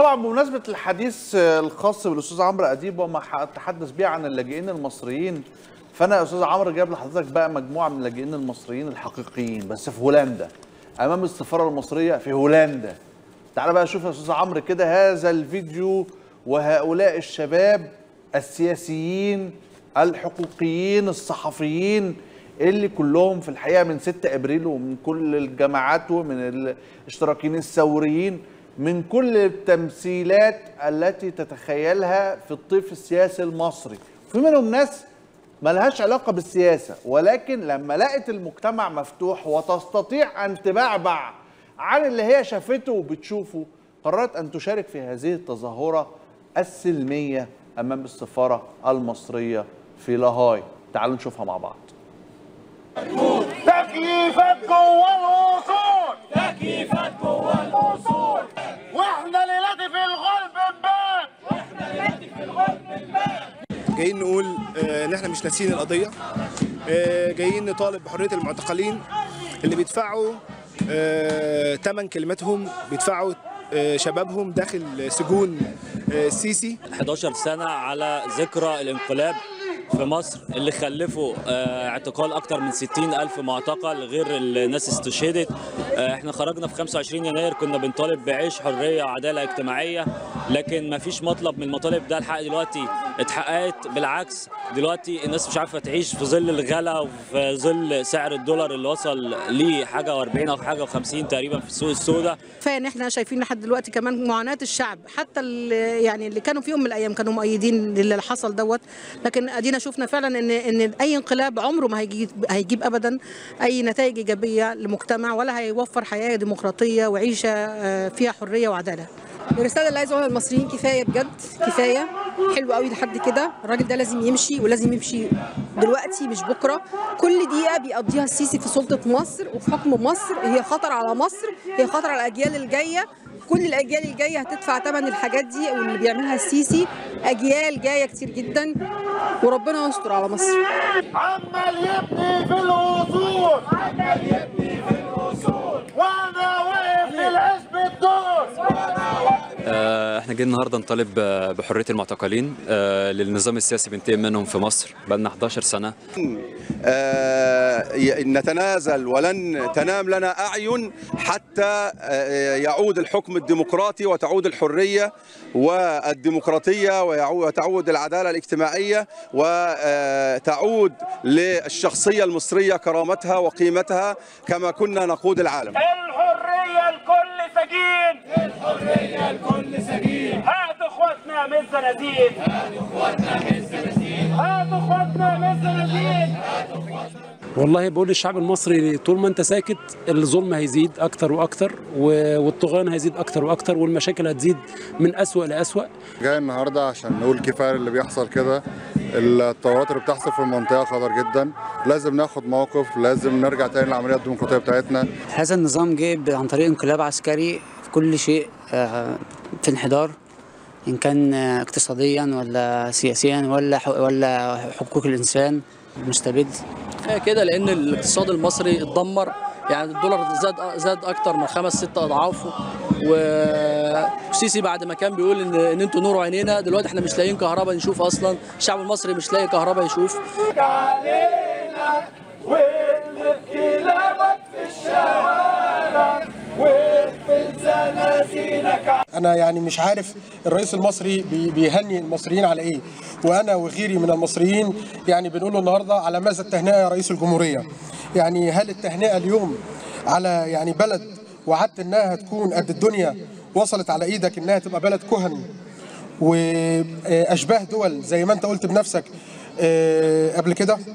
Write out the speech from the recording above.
طبعا بمناسبه الحديث الخاص بالاستاذ عمرو اديب وما تحدث به عن اللاجئين المصريين فانا يا استاذ عمرو جايب لحضرتك بقى مجموعه من اللاجئين المصريين الحقيقيين بس في هولندا امام السفاره المصريه في هولندا تعال بقى شوف يا استاذ عمرو كده هذا الفيديو وهؤلاء الشباب السياسيين الحقوقيين الصحفيين اللي كلهم في الحقيقه من 6 ابريل ومن كل الجماعات ومن الاشتراكيين الثوريين من كل التمثيلات التي تتخيلها في الطيف السياسي المصري في منهم ناس ملهاش علاقه بالسياسه ولكن لما لقت المجتمع مفتوح وتستطيع ان تبعبع عن اللي هي شافته وبتشوفه قررت ان تشارك في هذه التظاهره السلميه امام السفاره المصريه في لاهاي تعالوا نشوفها مع بعض تكييفات جوه الوصول تكييفات جوه الوصول واحنا ليلاتي في الغلب نبات واحنا دلوقتي في الغرب نبات جايين نقول آه، ان احنا مش ناسيين القضيه آه، جايين نطالب بحريه المعتقلين اللي بيدفعوا آه، تمن كلماتهم بيدفعوا آه، شبابهم داخل سجون آه، السيسي 11 سنة على ذكرى الانقلاب في مصر اللي خلفوا آه، اعتقال أكتر من 60 ألف معتقل غير الناس استشهدت آه، احنا خرجنا في 25 يناير كنا بنطالب بعيش حرية وعدالة اجتماعية لكن ما فيش مطلب من المطالب ده لحد دلوقتي اتحققت بالعكس دلوقتي الناس مش عارفة تعيش في ظل الغلا وفي ظل سعر الدولار اللي وصل ليه حاجة و40 أو حاجة و50 تقريبا في السوق السوداء كفايه ان احنا شايفين لحد دلوقتي كمان معاناه الشعب حتى اللي يعني اللي كانوا في يوم من الايام كانوا مؤيدين للي حصل دوت لكن ادينا شفنا فعلا ان ان اي انقلاب عمره ما هيجيب هيجيب ابدا اي نتائج ايجابيه لمجتمع ولا هيوفر حياه ديمقراطيه وعيشه آه، فيها حريه وعداله الرساله اللي عايز اقولها للمصريين كفايه بجد كفايه حلو قوي لحد كده الراجل ده لازم يمشي ولازم يمشي دلوقتي مش بكره كل دقيقه بيقضيها السيسي في سلطه مصر وفي حكم مصر هي خطر على مصر هي خطر على الاجيال الجايه كل الاجيال الجايه هتدفع ثمن الحاجات دي واللي بيعملها السيسي اجيال جايه كتير جدا وربنا يستر على مصر عمال يبني في الوصول عمال يبني في الوصول وانا واقف للحزب الدور آه، احنا جايين النهارده نطالب آه، بحريه المعتقلين آه، للنظام السياسي بينتقم منهم في مصر بقالنا 11 سنه آه، ي- نتنازل ولن تنام لنا أعين حتى آه، يعود الحكم الديمقراطي وتعود الحرية والديمقراطية ويعو- وتعود العدالة الاجتماعية وتعود للشخصية المصرية كرامتها وقيمتها كما كنا نقود العالم الحرية لكل سجين الحرية لكل سجين هات اخواتنا من الزنازين هاتوا اخواتنا من الزنازين هات اخواتنا من الزنازين والله بقول للشعب المصري طول ما انت ساكت الظلم هيزيد اكتر واكتر و- والطغيان هيزيد اكتر واكتر والمشاكل هتزيد من اسوأ لاسوأ جاي النهارده عشان نقول كفايه اللي بيحصل كده التطورات اللي بتحصل في المنطقه خطر جدا لازم ناخد موقف لازم نرجع تاني للعمليه الديمقراطيه بتاعتنا هذا النظام جه عن طريق انقلاب عسكري في كل شيء آه، في انحدار ان كان آه، اقتصاديا ولا سياسيا ولا حق- ولا حقوق الانسان مستبد كفايه كده لان الاقتصاد المصري اتدمر يعني الدولار زاد زاد اكتر من خمس ست اضعافه والسيسي بعد ما كان بيقول ان ان انتوا نور عينينا دلوقتي احنا مش لاقيين كهرباء نشوف اصلا الشعب المصري مش لاقي كهرباء يشوف علينا واللي كلامك في الشوارع واقفل زنازينك انا يعني مش عارف الرئيس المصري بي- بيهني المصريين على ايه وانا وغيري من المصريين يعني بنقول له النهارده على ماذا التهنئه يا رئيس الجمهوريه يعني هل التهنئه اليوم على يعني بلد وعدت انها هتكون قد الدنيا وصلت على ايدك انها تبقى بلد كهن واشباه دول زي ما انت قلت بنفسك آه، قبل كده